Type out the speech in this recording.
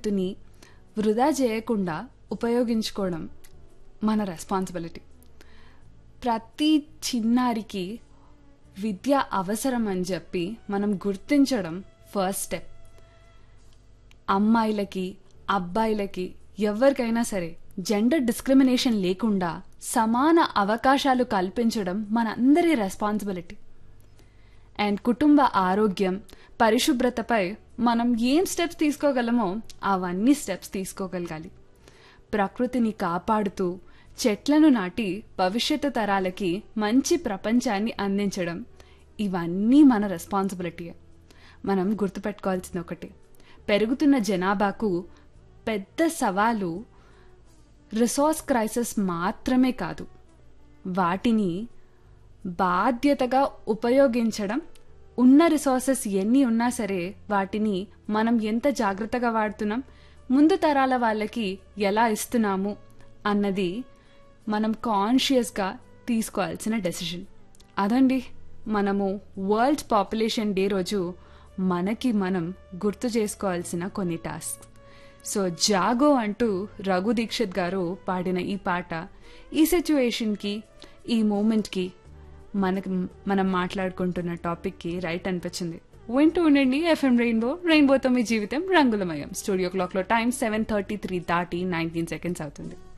భవిష్యత్తుని వృధా చేయకుండా ఉపయోగించుకోవడం మన రెస్పాన్సిబిలిటీ ప్రతి చిన్నారికి విద్య అవసరం అని చెప్పి మనం గుర్తించడం ఫస్ట్ స్టెప్ అమ్మాయిలకి అబ్బాయిలకి ఎవరికైనా సరే జెండర్ డిస్క్రిమినేషన్ లేకుండా సమాన అవకాశాలు కల్పించడం మనందరి రెస్పాన్సిబిలిటీ అండ్ కుటుంబ ఆరోగ్యం పరిశుభ్రతపై మనం ఏం స్టెప్స్ తీసుకోగలమో అవన్నీ స్టెప్స్ తీసుకోగలగాలి ప్రకృతిని కాపాడుతూ చెట్లను నాటి భవిష్యత్తు తరాలకి మంచి ప్రపంచాన్ని అందించడం ఇవన్నీ మన రెస్పాన్సిబిలిటీయే మనం గుర్తుపెట్టుకోవాల్సింది ఒకటి పెరుగుతున్న జనాభాకు పెద్ద సవాలు రిసోర్స్ క్రైసిస్ మాత్రమే కాదు వాటిని బాధ్యతగా ఉపయోగించడం ఉన్న రిసోర్సెస్ ఎన్ని ఉన్నా సరే వాటిని మనం ఎంత జాగ్రత్తగా వాడుతున్నాం ముందు తరాల వాళ్ళకి ఎలా ఇస్తున్నాము అన్నది మనం కాన్షియస్గా తీసుకోవాల్సిన డెసిషన్ అదండి మనము వరల్డ్ పాపులేషన్ డే రోజు మనకి మనం గుర్తు చేసుకోవాల్సిన కొన్ని టాస్క్ సో జాగో అంటూ రఘు దీక్షిత్ గారు పాడిన ఈ పాట ఈ సిచ్యువేషన్కి ఈ మూమెంట్కి మనకి మనం మాట్లాడుకుంటున్న టాపిక్కి రైట్ అనిపించింది వింటూ ఉండండి ఎఫ్ఎం రెయిన్బో రెయిన్బోతో మీ జీవితం రంగులమయం స్టూడియో క్లాక్లో టైం సెవెన్ థర్టీ త్రీ దాటి నైన్టీన్ సెకండ్స్ అవుతుంది